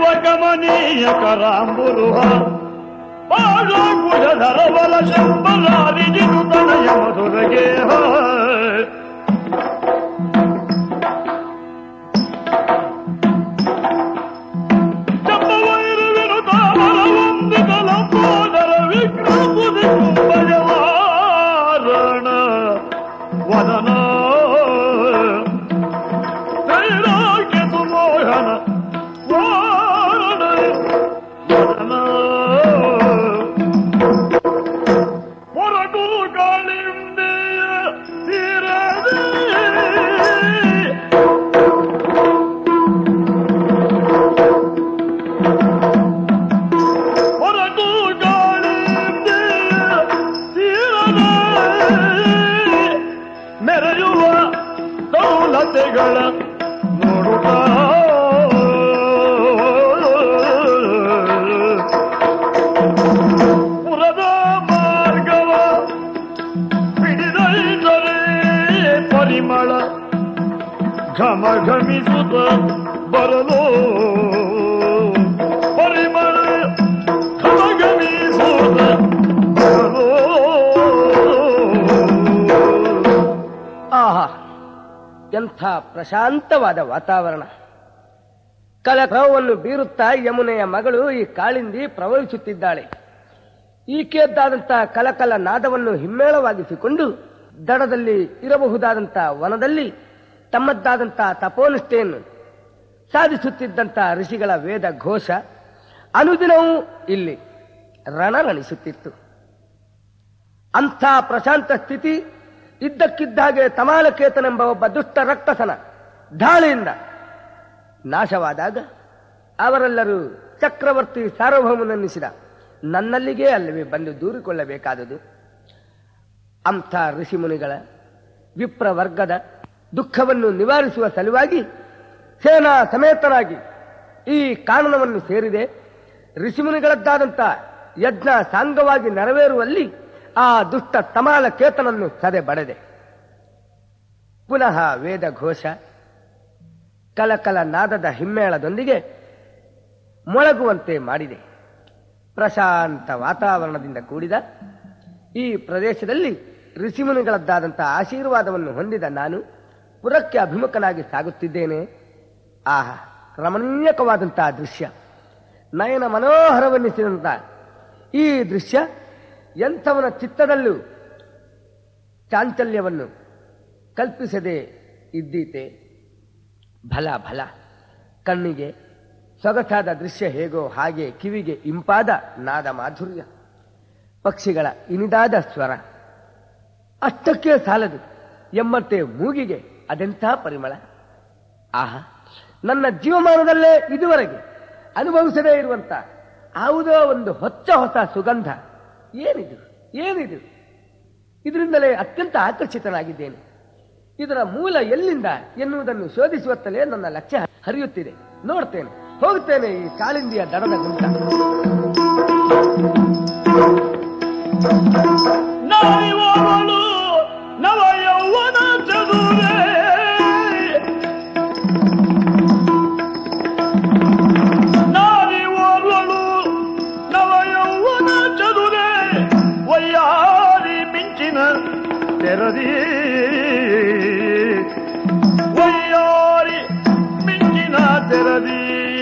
ಮೆರೆಯುವ ಗಮನೀಯ ಕರಾಂಬುರುಹ ಬಾಳಗುಡಧರವಲ ಶಂಬರಾರಿಜಿನು ತನಯ ಮಧುರಗೆ ಚಪ್ಪವೈರುವೆನು ತಾಮರ ವಂದಿತ ಲಂಬೋದರ ವಿಕ್ರಮುದಿ ಕುಂಭಜವಾರಣ ವದನ ತ್ರೈರಾಗ್ಯ ಸುಮೋಹನ ವಾರಣ ವದನ ಹೊರಟು ಕಾಳಿಂದೆಯ ತೀರದೆ ಹೊರಟು ಗಾಳಿಂದೆಯ ತೀರದೆ ಮೆರೆಯುವ ದೌಲತೆಗಳ ನೋಡುತ್ತಾ ಪುರದ ಮಾರ್ಗವ ಹಿಡಿದೈದರೆ ಪರಿಮಳ ಘಮ ಘಮಿಸುತ್ತ ಬರಲು ಪರಿಮಳ ಘಮ ಘಮಿಸುತ್ತ ಬರಲು ಆಹಾ ಎಂಥ ಪ್ರಶಾಂತವಾದ ವಾತಾವರಣ ಕಲಕವನ್ನು ಬೀರುತ್ತಾ ಯಮುನೆಯ ಮಗಳು ಈ ಕಾಳಿಂದಿ ಪ್ರವಹಿಸುತ್ತಿದ್ದಾಳೆ ಈಕೆಯದ್ದಾದಂತಹ ಕಲಕಲ ನಾದವನ್ನು ಹಿಮ್ಮೇಳವಾಗಿಸಿಕೊಂಡು ದಡದಲ್ಲಿ ಇರಬಹುದಾದಂಥ ವನದಲ್ಲಿ ತಮ್ಮದ್ದಾದಂತಹ ತಪೋನಿಷ್ಠೆಯನ್ನು ಸಾಧಿಸುತ್ತಿದ್ದಂಥ ಋಷಿಗಳ ವೇದ ಘೋಷ ಅನುದಿನವೂ ಇಲ್ಲಿ ರಣರಣಿಸುತ್ತಿತ್ತು ಅಂಥ ಪ್ರಶಾಂತ ಸ್ಥಿತಿ ಇದ್ದಕ್ಕಿದ್ದಾಗೆ ತಮಾಲಕೇತನೆಂಬ ಒಬ್ಬ ದುಷ್ಟ ರಕ್ತಸನ ದಾಳಿಯಿಂದ ನಾಶವಾದಾಗ ಅವರೆಲ್ಲರೂ ಚಕ್ರವರ್ತಿ ಸಾರ್ವಭೌಮನೆನ್ನಿಸಿದ ನನ್ನಲ್ಲಿಗೆ ಅಲ್ಲವೇ ಬಂದು ದೂರಿಕೊಳ್ಳಬೇಕಾದುದು ಅಂಥ ಋಷಿಮುನಿಗಳ ವಿಪ್ರ ವರ್ಗದ ದುಃಖವನ್ನು ನಿವಾರಿಸುವ ಸಲುವಾಗಿ ಸೇನಾ ಸಮೇತನಾಗಿ ಈ ಕಾನನವನ್ನು ಸೇರಿದೆ ಋಷಿಮುನಿಗಳದ್ದಾದಂಥ ಯಜ್ಞ ಸಾಂಗವಾಗಿ ನೆರವೇರುವಲ್ಲಿ ಆ ದುಷ್ಟ ತಮಾಲ ಕೇತನನ್ನು ಸದೆ ಬಡೆದೆ ಪುನಃ ವೇದ ಘೋಷ ಕಲಕಲ ನಾದದ ಹಿಮ್ಮೇಳದೊಂದಿಗೆ ಮೊಳಗುವಂತೆ ಮಾಡಿದೆ ಪ್ರಶಾಂತ ವಾತಾವರಣದಿಂದ ಕೂಡಿದ ಈ ಪ್ರದೇಶದಲ್ಲಿ ಋಷಿಮುನಿಗಳದ್ದಾದಂತಹ ಆಶೀರ್ವಾದವನ್ನು ಹೊಂದಿದ ನಾನು ಪುರಕ್ಕೆ ಅಭಿಮುಖನಾಗಿ ಸಾಗುತ್ತಿದ್ದೇನೆ ಆಹಾ ರಮಣೀಯಕವಾದಂತಹ ದೃಶ್ಯ ನಯನ ಮನೋಹರವೆನ್ನಿಸಿದಂತಹ ಈ ದೃಶ್ಯ ಎಂಥವನ ಚಿತ್ತದಲ್ಲೂ ಚಾಂಚಲ್ಯವನ್ನು ಕಲ್ಪಿಸದೆ ಇದ್ದೀತೆ ಭಲ ಭಲ ಕಣ್ಣಿಗೆ ಸೊಗಸಾದ ದೃಶ್ಯ ಹೇಗೋ ಹಾಗೆ ಕಿವಿಗೆ ಇಂಪಾದ ನಾದ ಮಾಧುರ್ಯ ಪಕ್ಷಿಗಳ ಇನಿದಾದ ಸ್ವರ ಅಷ್ಟಕ್ಕೆ ಸಾಲದು ಎಂಬಂತೆ ಮೂಗಿಗೆ ಅದೆಂಥ ಪರಿಮಳ ಆಹಾ ನನ್ನ ಜೀವಮಾನದಲ್ಲೇ ಇದುವರೆಗೆ ಅನುಭವಿಸದೇ ಇರುವಂತ ಯಾವುದೋ ಒಂದು ಹೊಚ್ಚ ಹೊಸ ಸುಗಂಧ ಏನಿದು ಏನಿದು ಇದರಿಂದಲೇ ಅತ್ಯಂತ ಆಕರ್ಷಿತನಾಗಿದ್ದೇನೆ ಇದರ ಮೂಲ ಎಲ್ಲಿಂದ ಎನ್ನುವುದನ್ನು ಶೋಧಿಸುವತ್ತಲೇ ನನ್ನ ಲಕ್ಷ್ಯ ಹರಿಯುತ್ತಿದೆ ನೋಡ್ತೇನೆ ಹೋಗುತ್ತೇನೆ ಈ ಕಾಳಿಂದಿಯ ದಡದ ಗುಂಟ ನಾಯಿವವಳು ನವ ಯೌವನ ಚದುರೆ ನಾರಿವವಳು ನವ ಯೌವನ ಚದುರೆ ವಯ್ಯಾರಿ ಮಿಂಚಿನ ತೆರದಿ ವಯ್ಯಾರಿ ಮಿಂಚಿನ ತೆರದಿ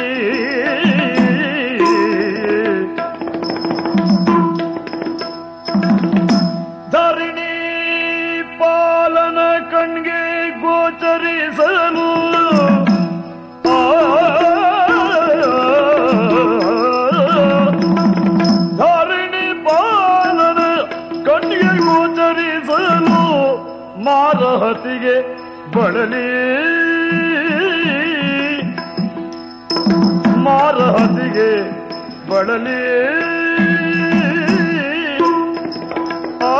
ಧರಣಿ ಪಾಲನ ಕಣ್ಗೆ ಗೋಚರಿಸಲು ಆ, ಧರಣಿ ಪಾಲನ ಕಣ್ಗೆ ಗೋಚರಿಸಲು ಮಾರಹತಿಗೆ ಬಳಲಿ ಮಾರಹತಿಗೆ ಬಳಲಿ ಆ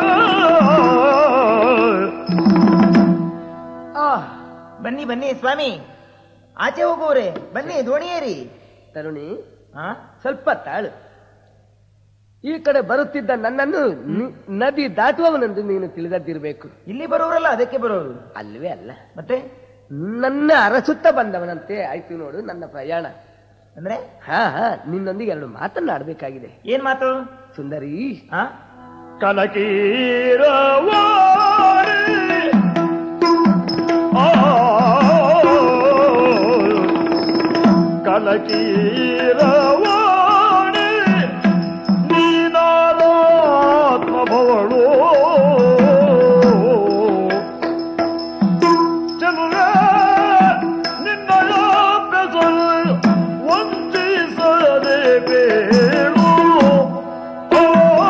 ಆಹ್ ಬನ್ನಿ ಬನ್ನಿ ಸ್ವಾಮಿ ಆಚೆ ಹೋಗುವರೆ ಬನ್ನಿ ದೋಣಿಯೇರಿ ತರುಣಿ ಹಾ ಸ್ವಲ್ಪ ತಾಳು ಈ ಕಡೆ ಬರುತ್ತಿದ್ದ ನನ್ನನ್ನು ನಿ- ನದಿ ದಾಟುವವನೆಂದು ನೀನು ತಿಳಿದದ್ದಿರಬೇಕು ಇಲ್ಲಿ ಬರೋರಲ್ಲ ಅದಕ್ಕೆ ಬರೋರು ಅಲ್ವೇ ಅಲ್ಲ ಮತ್ತೆ ನನ್ನ ಅರಸುತ್ತ ಬಂದವನಂತೆ ಆಯ್ತು ನೋಡು ನನ್ನ ಪ್ರಯಾಣ ಅಂದ್ರೆ ಹಾ ಹಾ ನಿನ್ನೊಂದಿಗೆ ಎರಡು ಮಾತನ್ನಾಡಬೇಕಾಗಿದೆ ಏನ್ ಮಾತು ಸುಂದರಿ ಆ ಕನಕೀರವಾಣಿ ಆ ಕನಕೀರವಾಣಿ ನೀನಾರಾತ್ಮಭವಳು ಚೆಲುವೆ ನಿನ್ನಯ ಬೆಸರು ವಂಚಿಸದೆ ಬೇಳು ಓ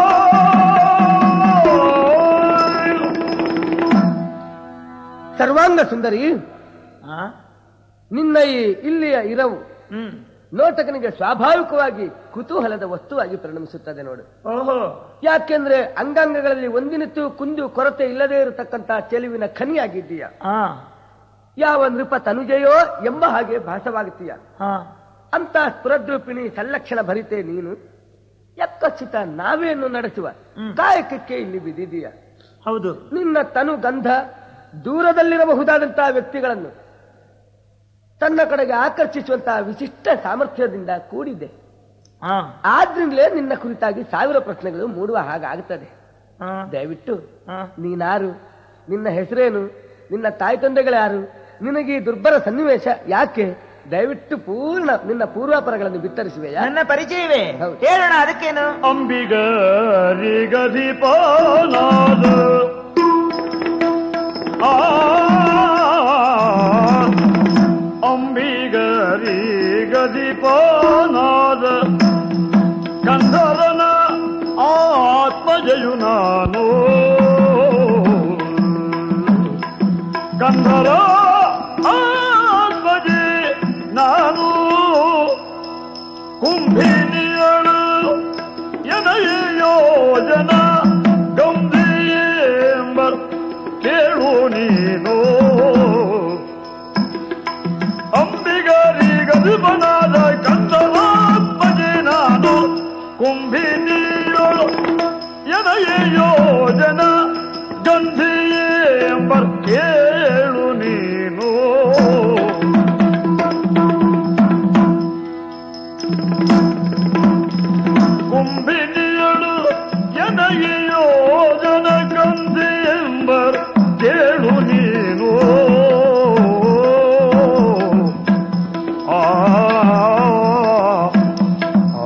ಸರ್ವಾಂಗ ಸುಂದರಿ ಆ? ನಿನ್ನ ಈ ಇಲ್ಲಿಯ ಇರವು ಹ್ಮ್ ನೋಟಕನಿಗೆ ಸ್ವಾಭಾವಿಕವಾಗಿ ಕುತೂಹಲದ ವಸ್ತುವಾಗಿ ಪರಿಣಮಿಸುತ್ತದೆ ನೋಡು ಓಹೋ ಯಾಕೆಂದ್ರೆ ಅಂಗಾಂಗಗಳಲ್ಲಿ ಒಂದಿನಿತೂ ಕುಂದು ಕೊರತೆ ಇಲ್ಲದೆ ಇರತಕ್ಕಂತಹ ಚೆಲುವಿನ ಖನಿಯಾಗಿದ್ದೀಯ ಆ ಯಾವ ನೃಪ ತನುಜೆಯೋ ಎಂಬ ಹಾಗೆ ಭಾಸವಾಗುತ್ತೀಯ ಹಾ ಅಂತ ಸ್ಫುರದ್ರೂಪಿಣಿ ಸಂಲಕ್ಷಣ ಭರಿತೆ ನೀನು ಯಕ್ಕಚಿತ ನಾವೇನು ನಡೆಸುವ ಹ್ಮ್. ಕಾಯಕಕ್ಕೆ ಇಲ್ಲಿ ಬಿದ್ದಿದೀಯ ಹೌದು ನಿನ್ನ ತನು ಗಂಧ ದೂರದಲ್ಲಿರಬಹುದಾದಂತಹ ವ್ಯಕ್ತಿಗಳನ್ನು ತನ್ನ ಕಡೆಗೆ ಆಕರ್ಷಿಸುವಂತಹ ವಿಶಿಷ್ಟ ಸಾಮರ್ಥ್ಯದಿಂದ ಕೂಡಿದೆ ಹಾ ಆದ್ರಿಂದಲೇ ನಿನ್ನ ಕುರಿತಾಗಿ ಸಾವಿರ ಪ್ರಶ್ನೆಗಳು ಮೂಡುವ ಹಾಗಾಗುತ್ತದೆ ಹಾ ದಯವಿಟ್ಟು ಹಾ ನೀನಾರು ನಿನ್ನ ಹೆಸರೇನು ನಿನ್ನ ತಾಯಿ ತಂದೆಗಳ್ಯಾರು ನಿನಗೆ ಈ ದುರ್ಬರ ಸನ್ನಿವೇಶ ಯಾಕೆ ದಯವಿಟ್ಟು ಪೂರ್ಣ ನಿನ್ನ ಪೂರ್ವಾಪರಗಳನ್ನು ಬಿತ್ತರಿಸುವೆಯಾ ನನ್ನ ಪರಿಚಯವೇ ಹೌದು. ಹೇಳೋಣ ಅದಕ್ಕೇನು ಅಂಬಿಗರಿಗದಿಪಾನಾದ ಆ ಅಂಬಿಗರಿಗದಿಪಾನಾದ ಕಂಧರನ ಆತ್ಮಜಯು ನಾನು ಕಂಧರ ಆತ್ಮಜೆ ನಾನು ಕುಂಭಿನಿಯಳು ಎನಯ ಯೋಜನ ಗಂಭೀರ ಕೇಳು ನೀನು ಅಂಬಿಗರಿಗದಿಬನಾದ ಕಂದಲಾತ್ಮಜೆ ನಾನು ಕುಂಭಿನಿಯಳು ಎನಯ ಯೋಜನ ಗಂಧಿಯೇಂಬ ಕೇಳು ನೀನು ಕುಂಭಿನಿಯಳು ಎನಗೆ ಯೋಜನ ಕಂದಿ ಎಂಬರ್ ಕೇಳು ನೀನು ಆ ಆ.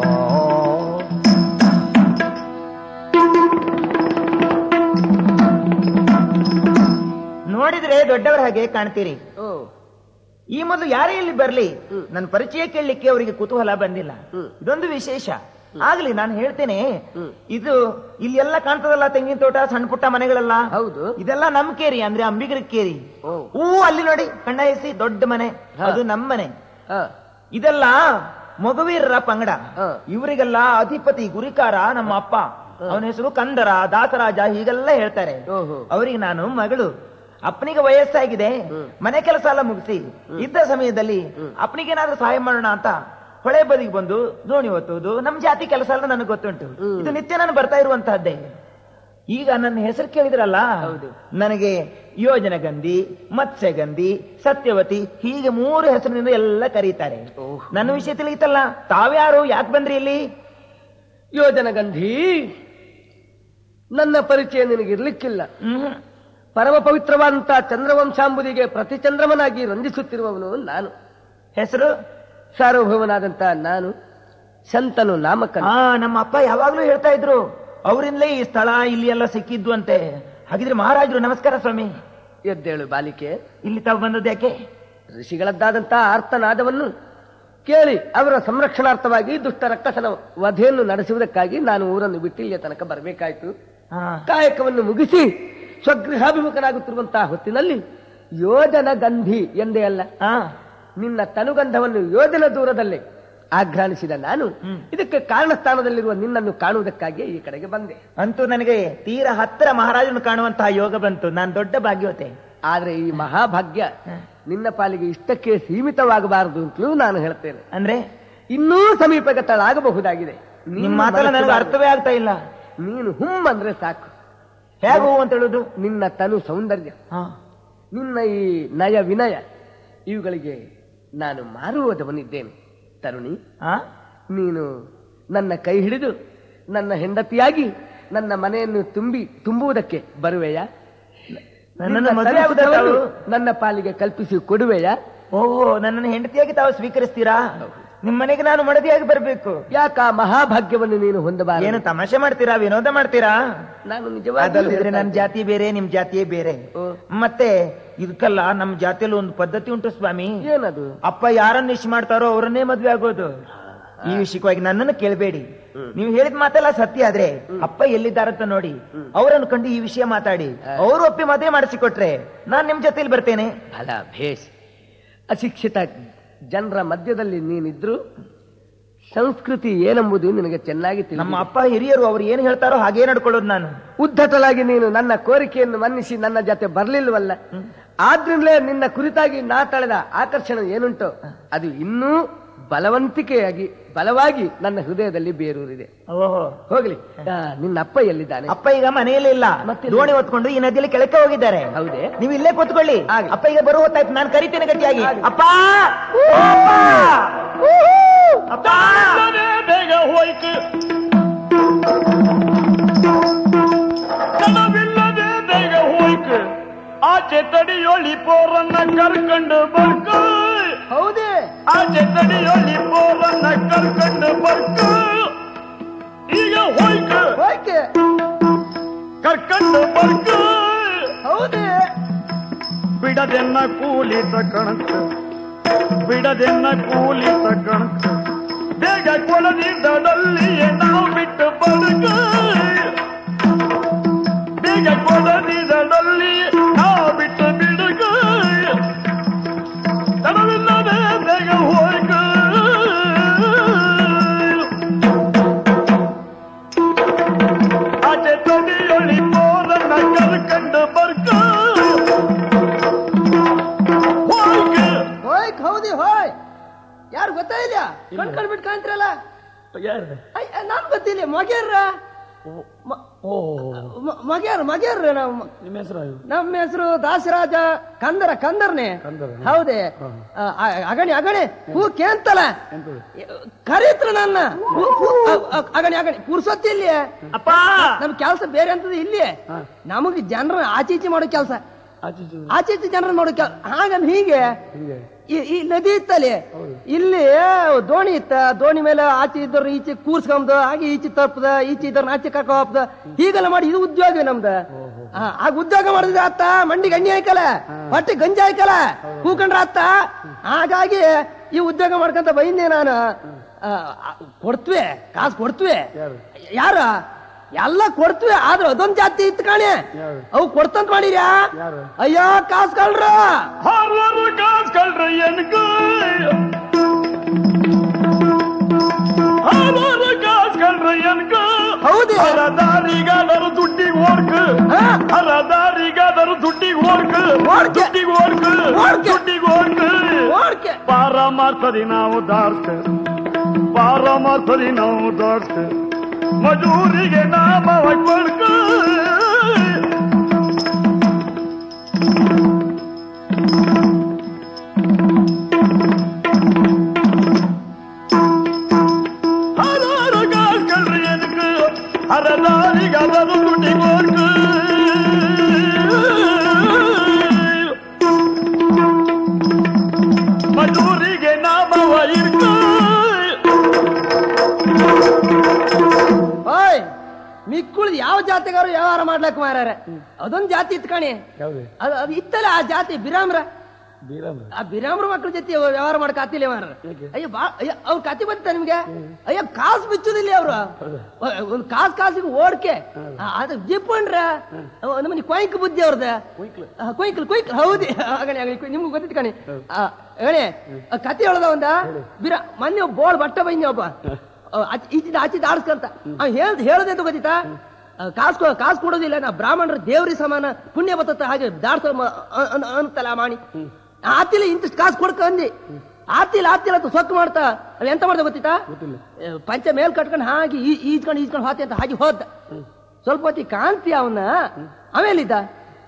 ನೋಡಿದ್ರೆ ದೊಡ್ಡವರ ಹಾಗೆ ಕಾಣ್ತೀರಿ ಓ ಈ ಮೊದಲು ಯಾರೇ ಇಲ್ಲಿ ಬರ್ಲಿ ಹ್ಮ್. ನನ್ನ ಪರಿಚಯ ಕೇಳಲಿಕ್ಕೆ ಅವರಿಗೆ ಕುತೂಹಲ ಬಂದಿಲ್ಲ ಹ್ಮ್. ಇದೊಂದು ವಿಶೇಷ ಆಗ್ಲಿ ನಾನು ಹೇಳ್ತೇನೆ ಹ್ಮ್. ಇದು ಇಲ್ಲಿ ಎಲ್ಲ ಕಾಣ್ತದಲ್ಲ ತೆಂಗಿನ ತೋಟ ಸಣ್ಣ ಪುಟ್ಟ ಮನೆಗಳೆಲ್ಲ ಹೌದು ಇದೆಲ್ಲ ನಮ್ ಕೇರಿ ಅಂದ್ರೆ ಅಂಬಿಗರ ಕೇರಿ ಓ ಹೂ ಅಲ್ಲಿ ನೋಡಿ ಕಣ್ಣ ಎಸಿ ದೊಡ್ಡ ಮನೆ ಹಾ. ಅದು ನಮ್ಮ ಮನೆ ಹ ಇದೆಲ್ಲ ಮಗುವೀರರ ಪಂಗಡ ಹಾ. ಇವರಿಗೆಲ್ಲ ಅಧಿಪತಿ ಗುರಿಕಾರ ನಮ್ಮ ಅಪ್ಪ ಅವನ ಹೆಸರು ಕಂದರ ದಾಸರಾಜ ಹೀಗೆಲ್ಲ ಹೇಳ್ತಾರೆ ಓಹೋ ಅವರಿಗೆ ನಾನು ಮಗಳು ಅಪ್ಪನಿಗೆ ವಯಸ್ಸಾಗಿದೆ ಹ್ಮ್. ಮನೆ ಕೆಲಸ ಎಲ್ಲ ಮುಗಿಸಿ ಇದ್ದ ಸಮಯದಲ್ಲಿ ಅಪ್ಪನಿಗೇನಾದ್ರೂ ಸಹಾಯ ಮಾಡೋಣ ಅಂತ ಹೊಳೆ ಬದಿಗೆ ಬಂದು ದೋಣಿ ಒತ್ತುವುದು ನಮ್ ಜಾತಿ ಕೆಲಸ ಎಲ್ಲ ನನಗೆ ಗೊತ್ತುಂಟು ಹ್ಮ್. ಇದು ನಿತ್ಯ ನಾನು ಬರ್ತಾ ಇರುವಂತಹದ್ದೇ ಈಗ ನನ್ನ ಹೆಸರು ಕೇಳಿದ್ರಲ್ಲ ಹೌದು. ನನಗೆ ಯೋಜನಗಂಧಿ ಮತ್ಸ್ಯಗಂಧಿ ಸತ್ಯವತಿ ಹೀಗೆ ಮೂರು ಹೆಸರಿನಿಂದ ಎಲ್ಲ ಕರೀತಾರೆ ಓಹ್. ನನ್ನ ವಿಷಯ ತಿಳಿಯಿತಲ್ಲ ತಾವ್ಯಾರು ಯಾಕೆ ಬಂದ್ರಿ ಇಲ್ಲಿ ಯೋಜನಗಂಧಿ ನನ್ನ ಪರಿಚಯ ನಿನಗಿರ್ಲಿಕ್ಕಿಲ್ಲ ಹ್ಮ್ ಪರಮ ಪವಿತ್ರವಾದಂತಹ ಚಂದ್ರವಂಶಾಂಬುದಿಗೆ ಪ್ರತಿಚಂದ್ರಮನಾಗಿ ರಂಜಿಸುತ್ತಿರುವವನು ನಾನು ಹೆಸರು ಸಾರ್ವಭೌಮನಾದಂತ ನಾನು ಶಂತನು ನಾಮಕನು ಆ ನಮ್ಮ ಅಪ್ಪ ಯಾವಾಗ್ಲೂ ಹೇಳ್ತಾ ಇದ್ರು ಅವರಿಂದಲೇ ಈ ಸ್ಥಳ ಇಲ್ಲಿ ಎಲ್ಲ ಸಿಕ್ಕಿದ್ದು ಅಂತೆ ಹಾಗಿದ್ರೆ ಮಹಾರಾಜರು ನಮಸ್ಕಾರ ಸ್ವಾಮಿ ಎದ್ದೇಳು ಬಾಲಿಕೆ ಇಲ್ಲಿ ತಾವು ಬಂದದ್ದು ಯಾಕೆ ಋಷಿಗಳದ್ದಾದಂತಹ ಆರ್ತನಾದವನ್ನು ಕೇಳಿ ಅವರ ಸಂರಕ್ಷಣಾರ್ಥವಾಗಿ ದುಷ್ಟ ರಕ್ಕಸನ ವಧೆಯನ್ನು ನಡೆಸುವುದಕ್ಕಾಗಿ ನಾನು ಊರನ್ನು ಬಿಟ್ಟು ಇಲ್ಲಿಯ ತನಕ ಬರಬೇಕಾಯಿತು ಹಾ ಕಾಯಕವನ್ನು ಮುಗಿಸಿ ಸ್ವಗೃಹಾಭಿಮುಖನಾಗುತ್ತಿರುವಂತಹ ಹೊತ್ತಿನಲ್ಲಿ ಯೋಜನ ಗಂಧಿ ಎಂದೇ ಅಲ್ಲ ಹಾ ನಿನ್ನ ತನುಗಂಧವನ್ನು ಯೋಜನ ದೂರದಲ್ಲೇ ಆಘ್ರಾಣಿಸಿದ ನಾನು ಹ್ಮ್. ಇದಕ್ಕೆ ಕಾರಣ ಸ್ಥಾನದಲ್ಲಿರುವ ನಿನ್ನನ್ನು ಕಾಣುವುದಕ್ಕಾಗಿ ಈ ಕಡೆಗೆ ಬಂದೆ ಅಂತೂ ನನಗೆ ತೀರ ಹತ್ತಿರ ಮಹಾರಾಜನು ಕಾಣುವಂತಹ ಯೋಗ ಬಂತು ನಾನು ದೊಡ್ಡ ಭಾಗ್ಯವತೆ ಆದ್ರೆ ಈ ಮಹಾಭಾಗ್ಯ ನಿನ್ನ ಪಾಲಿಗೆ ಇಷ್ಟಕ್ಕೆ ಸೀಮಿತವಾಗಬಾರದು ಅಂತಲೂ ನಾನು ಹೇಳ್ತೇನೆ ಅಂದ್ರೆ ಇನ್ನೂ ಸಮೀಪಗತಳಾಗಬಹುದಾಗಿದೆ ನೀನು ನಿಮ್ ಮಾತೆಲ್ಲ ನನಗೆ ಮನಸ್ಸು ಅರ್ಥವೇ ಆಗ್ತಾ ಇಲ್ಲ ನೀನು ಹುಮ್ ಅಂದ್ರೆ ಸಾಕು ಹೇಗೂ ಅಂತ ಹೇಳುದು ನಿನ್ನ ತನು ಸೌಂದರ್ಯ ಹಾ ನಿನ್ನ ಈ ನಯ ವಿನಯ ಇವುಗಳಿಗೆ ನಾನು ಮಾರುವುದವನಿದ್ದೇನೆ ತರುಣಿ ಆ? ನೀನು ನನ್ನ ಕೈ ಹಿಡಿದು ನನ್ನ ಹೆಂಡತಿಯಾಗಿ ನನ್ನ ಮನೆಯನ್ನು ತುಂಬಿ ತುಂಬುವುದಕ್ಕೆ ಬರುವೆಯಾ ನನ್ನನ್ನು ನಿನ್ನ ಮದುವೆ ಆಗುತ್ತಾ ತಲೆಸುತ್ತವನ್ನು ತಾವು? ನನ್ನ ಪಾಲಿಗೆ ಕಲ್ಪಿಸಿ ಕೊಡುವೆಯಾ ಓಹೋ ನನ್ನನ್ನು ಹೆಂಡತಿಯಾಗಿ ತಾವು ಸ್ವೀಕರಿಸ್ತೀರಾ ನಿಮ್ಮ ಮನೆಗೆ ನಾನು ಮಡದಿಯಾಗಿ ಬರ್ಬೇಕು ಯಾಕ ಆ ಮಹಾಭಾಗ್ಯವನ್ನು ನೀನು ಏನು ಹೊಂದಬಾರದು ತಮಾಷೆ ಮಾಡ್ತೀರಾ ವಿನೋದ ಮಾಡ್ತೀರಾ ನಾನು ಅದಲ್ಲದಿದ್ರೆ ನಮ್ ನಿಜವಾಗಿ ಜಾತಿ ಬೇರೆ ನಿಮ್ ಜಾತಿಯೇ ಬೇರೆ ಓ. ಮತ್ತೆ ಇದಕ್ಕಲ್ಲ ನಮ್ ಜಾತಿಯಲ್ಲಿ ಒಂದು ಪದ್ಧತಿ ಉಂಟು ಸ್ವಾಮಿ ಏನದು ಅಪ್ಪ ಯಾರನ್ನ ಇಷ್ಟ ಮಾಡ್ತಾರೋ ಅವರನ್ನೇ ಮದ್ವೆ ಆಗೋದು ಈ ವಿಷಯವಾಗಿ ನನ್ನನ್ನು ಕೇಳಬೇಡಿ ನೀವು ಹೇಳಿದ ಮಾತೆಲ್ಲ ಸತ್ಯ ಆದ್ರೆ ಅಪ್ಪ ಎಲ್ಲಿದ್ದಾರಂತ ನೋಡಿ ಅವರನ್ನು ಕಂಡು ಈ ವಿಷಯ ಮಾತಾಡಿ ಅವರು ಒಪ್ಪಿ ಮದುವೆ ಮಾಡಿಸಿಕೊಟ್ರೆ ನಾನ್ ನಿಮ್ ಜೊತೆಲಿ ಬರ್ತೇನೆ ಅಲ್ಲ ಭೇಷ್ ಅಶಿಕ್ಷಿತ ಜನರ ಮಧ್ಯದಲ್ಲಿ ನೀನಿದ್ರು ಸಂಸ್ಕೃತಿ ಏನೆಂಬುದು ನಿನಗೆ ಚೆನ್ನಾಗಿ ತಿಳಿದಿದೆ. ನಮ್ಮ ಅಪ್ಪ ಹಿರಿಯರು ಅವ್ರು ಏನ್ ಹೇಳ್ತಾರೋ ಹಾಗೇ ನಡ್ಕೊಳ್ಳೋದು ನಾನು ಉದ್ದಟಲಾಗಿ ನೀನು ನನ್ನ ಕೋರಿಕೆಯನ್ನು ಮನ್ನಿಸಿ ನನ್ನ ಜೊತೆ ಬರ್ಲಿಲ್ವಲ್ಲ ಆದ್ರಿಂದಲೇ ನಿನ್ನ ಕುರಿತಾಗಿ ನಾ ತಳೆದ ಆಕರ್ಷಣೆ ಏನುಂಟು ಅದು ಇನ್ನೂ ಬಲವಂತಿಕೆಯಾಗಿ ಬಲವಾಗಿ ನನ್ನ ಹೃದಯದಲ್ಲಿ ಬೇರೂರಿದೆ ಓಹೋ ಹೋಗ್ಲಿ ಆ, ನಿನ್ನ ಅಪ್ಪ ಎಲ್ಲಿದ್ದಾನೆ ಅಪ್ಪ ಈಗ ಮನೆಯಲ್ಲಿ ಇಲ್ಲ ಮತ್ತೆ ದೋಣಿ ಹೊತ್ಕೊಂಡು ಈ ನದಿಯಲ್ಲಿ ಕೆಳಕ್ಕೆ ಹೋಗಿದ್ದಾರೆ ಹೌದೇ ನೀವು ಇಲ್ಲೇ ಕೂತ್ಕೊಳ್ಳಿ ಆಗ್ಲಿ. ಅಪ್ಪ ಈಗ ಬರುವ ಹೊತ್ತಾಯ್ತು ನಾನು ಕರಿತೇನೆ ಗಟ್ಟಿಯಾಗಿ ಆಗ್ಲಿ. ಅಪ್ಪ ಅಪ್ಪ ಇಲ್ಲದೆ ಬೇಗ ಹೋಯ್ತು ಕನವಿಲ್ಲದೆ ಬೇಗ ಹೋಯ್ತು ಆಚೆ ತಡಿಯೊಳಿ ಪೋರನ್ನ ಕರ್ಕೊಂಡು ಬರ್ಕ ಹೌದೇ ಆಚೆ ತಡಿಯೊಳಿ ಪೋರನ್ನ ಕರ್ಕೊಂಡು ಬರ್ಕ ಈಗ ಹೋಯ್ತು ಹೋಯ್ಕೆ ಕರ್ಕೊಂಡು ಬರ್ಕ ಹೌದೇ ಬಿಡದೆನ್ನ ಕೂಲಿ ತಕಣಕ ಬಿಡದೆನ್ನ ಕೂಲಿ ತಕಣಕ ಬೇಗ ಕೊಡದಿದ್ದದಲ್ಲಿಯೇ ನಾವು ಬಿಟ್ಟು ಬದುಕ ಬೇಗ ಕೊಡದಿದ್ದದಲ್ಲಿ ನಾವು ಬಿಟ್ಟು ಬಿಡುಕ ತಡವಿಲ್ಲದೆ ಬೇಗ ಹೋಗ ಆಚೆ ತಡಿಯೊಳಿ ಪೋರನ್ನ ಕರ್ಕೊಂಡು ಬರ್ಕ ಹೋಗ ಹೋಯ್ ಹೌದಿ ಹೋಯ್ ಯಾರು ಗೊತ್ತಾ ಇಲ್ಲ ಕಣ್ಕೊಂಡ್ ಬಿಟ್ಟು ಕಾಣ್ತಿರಲ್ಲ ನಾನ್ ಗೊತ್ತಿಲ್ಲ ಮಗ್ಯಾರ ಮಗ್ಯಾರ ಮಗ್ಯಾರ ನಮ್ಮ ನಿಮ್ಮ ಹೆಸರು ನಮ್ಮ ಹೆಸರು ದಾಸರಾಜ ಕಂದರ ಕಂದರ್ನೆ ಹೌದೇ ಆ, ಆ, ಅಗಣಿ ಅಗಣಿ ಹೂ ಕೇಂತಲ ಕರೀತ್ರ ನನ್ನ ಹೂ- ಹೂ- ಅ- ಅ- ಅಗಣಿ ಅಗಣಿ ಪುರ್ಸೊತ್ತಿ ಇಲ್ಲಿ ಅಪ್ಪ ನಮ್ ಕೆಲಸ ಬೇರೆ ಅಂತದ ಇಲ್ಲಿ ನಮಗ್ ಜನರ ಆಚೀಚೆ ಮಾಡೋ ಕೆಲಸ ಆಚೀಚೆ ಜನರ ಮಾಡೋ ಕೆಲ ಹಾಗಂದ್ ಹೀಗೆ ಈ- ಈ ನದಿ ಇತ್ತಲ್ಲಿ ಇಲ್ಲಿ ದೋಣಿ ಇತ್ತ ದೋಣಿ ಮೇಲೆ ಆಚೆ ಇದ್ದವ್ರು ಈಚೆ ಕೂರ್ಸ್ಕೊಂಬುದು ಹಾಗೆ ಈಚೆ ತಪ್ಪದ ಈಚೆ ಇದ್ದವ್ರನ್ನ ಆಚೆ ಕರ್ಕೊ ಹೋಗ್ದ ಹೀಗೆಲ್ಲ ಮಾಡಿ ಇದು ಉದ್ಯೋಗ ನಮ್ದು ಆ, ಆಗ ಉದ್ಯೋಗ ಮಾಡಿದ್ರೆ ಅತ್ತ ಮಂಡಿ ಗಂಜಿ ಹಾಕಲ್ಲ ಹೊಟ್ಟೆ ಗಂಜಿ ಹಾಕಲ್ಲ ಕೂಕೊಂಡ್ರ ಅತ್ತ ಹಾಗಾಗಿ ಈ ಉದ್ಯೋಗ ಮಾಡ್ಕೊಂತ ಬೈಂದೆ ನಾನು ಆ, ಆ, ಕೊಡ್ತ್ವೆ ಕಾಸು ಕೊಡ್ತ್ವೆ ಯಾರ ಎಲ್ಲ ಕೊಡ್ತ್ವೆ ಆದ್ರೆ ಅದೊಂದ್ ಜಾತಿ ಇತ್ತು ಕಾಣೆ ಅವು ಕೊಡ್ತಂತ ಮಾಡಿರ್ಯಾ ಅಯ್ಯೋ ಕಾಸು ಕಳ್ರ ಹಾರ್ವರು ಕಾಸ್ ಕಳ್ರ ಎನ್ಕ ಹಾರ್ವರು ಕಾಸ್ ಕಳ್ರ ಎನ್ಕ ಹೌದು ಹರದಾರಿಗಾದರು ದುಡ್ಡಿಗೆ ಓಡ್ಕ ಹಾ? ಹರದಾರಿಗಾದರು ದುಡ್ಡಿಗೆ ಓಡ್ಕ ಓಡ್ಕೆ. ದುಡ್ಡಿಗೆ ಓಡ್ಕ ಓಡ್ಕೆ. ದುಡ್ಡಿಗೆ ಓಡ್ಕ ಓಡ್ಕೆ ಪಾರಮಾರ್ಥದಿ ನಾವು ದಾರ್ಕ ಪಾರಮಾರ್ಥದಿ ನಾವು ದಾರ್ಕ ಮಜೂರಿಗೆ ನಾಮ ಕೊಡ್ಕ ಹರಾರು ಕಾಸ್ ಕಳ್ರಿ ಎನ್ಕ ಹರದಾರಿಗಾದರು ದುಡ್ಡಿಗೆ ಓಡ್ಕ ಮಜೂರಿಗೆ ನಾಮವ ಇರ್ಕ ಓಯ್ ಮಿಕ್ಕುಳ್ ಯಾವ ಜಾತಿಗಾರು ವ್ಯವಹಾರ ಮಾಡ್ಲಕ್ ಮಾರಾರ ಅದೊಂದ್ ಜಾತಿ ಇತ್ತು ಕಣಿ ಅದು ಅದು ಇತ್ತಲ್ಲ ಆ ಜಾತಿ ಬಿರಾಮ್ರ ಆ ಬಿರಾಮ್ರ ಮಕ್ಳ ಜೊತೆ ವ್ಯವಹಾರ ಮಾಡಕ್ ಆತಿಲ್ಲ ಮಾರ ಅಯ್ಯೋ ಬಾ ಅಯ್ಯ ಅವ್ರ ಕತಿ ಬಂತ ನಿಮ್ಗೆ ಅಯ್ಯೋ ಕಾಸು ಬಿಚ್ಚುದಿಲ್ಲ ಅವ್ರು ಒಂದ್ ಕಾಸ್ ಕಾಸಿಗೆ ಓಡ್ಕೆ ಆ, ಅದು ಜಿಪ್ಪಣ್ರ ನಮ್ಮನಿ ಕೊಯ್ಕ್ ಬುದ್ಧಿ ಅವ್ರದ ಕೊಯ್ಕಲ್ ಕೊಯ್ಕ್ ಹೌದಿ ಆಗಣಿ ಆಗಣಿ ನಿಮ್ಗೆ ಗೊತ್ತಿತ್ತು ಕಣಿ ಆ, ಹೇಳಿ ಆ ಕತಿ ಹೇಳ್ದ ಒಂದ ಬಿರ ಮೊನ್ನೆ ಒಬ್ಬ ಬೋಳ್ ಬಟ್ಟ ಬೈನಿ ಒಬ್ಬ ಈಚಿದ ಆಚಿದ ಆಡ್ಸ್ಕಂತ ಅವ್ ಹೇಳ್ದ ಹೇಳ್ದೆ ಅಂತ ಗೊತ್ತಿತ್ತಾ ಕಾಸು ಕಾಸು ಕೊಡೋದಿಲ್ಲ ನಾ ಬ್ರಾಹ್ಮಣರ ದೇವ್ರಿ ಸಮಾನ ಪುಣ್ಯ ಬತ್ತ ಹಾಗೆ ದಾಡ್ಸ ಅಂತಲ್ಲ ಮಾಣಿ ಆತಿಲ್ಲ ಇಂತಿಷ್ಟು ಕಾಸು ಕೊಡ್ಕ ಅಂದಿ ಆತಿಲ್ಲ ಆತಿಲ್ಲ ಅಂತ ಸೊಕ್ಕು ಮಾಡ್ತಾ ಅವ್ ಎಂತ ಮಾಡ್ದ ಗೊತ್ತಿತ್ತಾ ಏ, ಪಂಚ ಮೇಲ್ ಕಟ್ಕೊಂಡು ಹಾಗೆ ಈ- ಈಜ್ಕೊಂಡು ಈಜ್ಕೊಂಡು ಹೋತಿ ಅಂತ ಹಾಗೆ ಹೋದ ಸ್ವಲ್ಪ ಹೊತ್ತಿ ಕಾಂತಿ ಅವನ್ನ ಆಮೇಲಿದ್ದ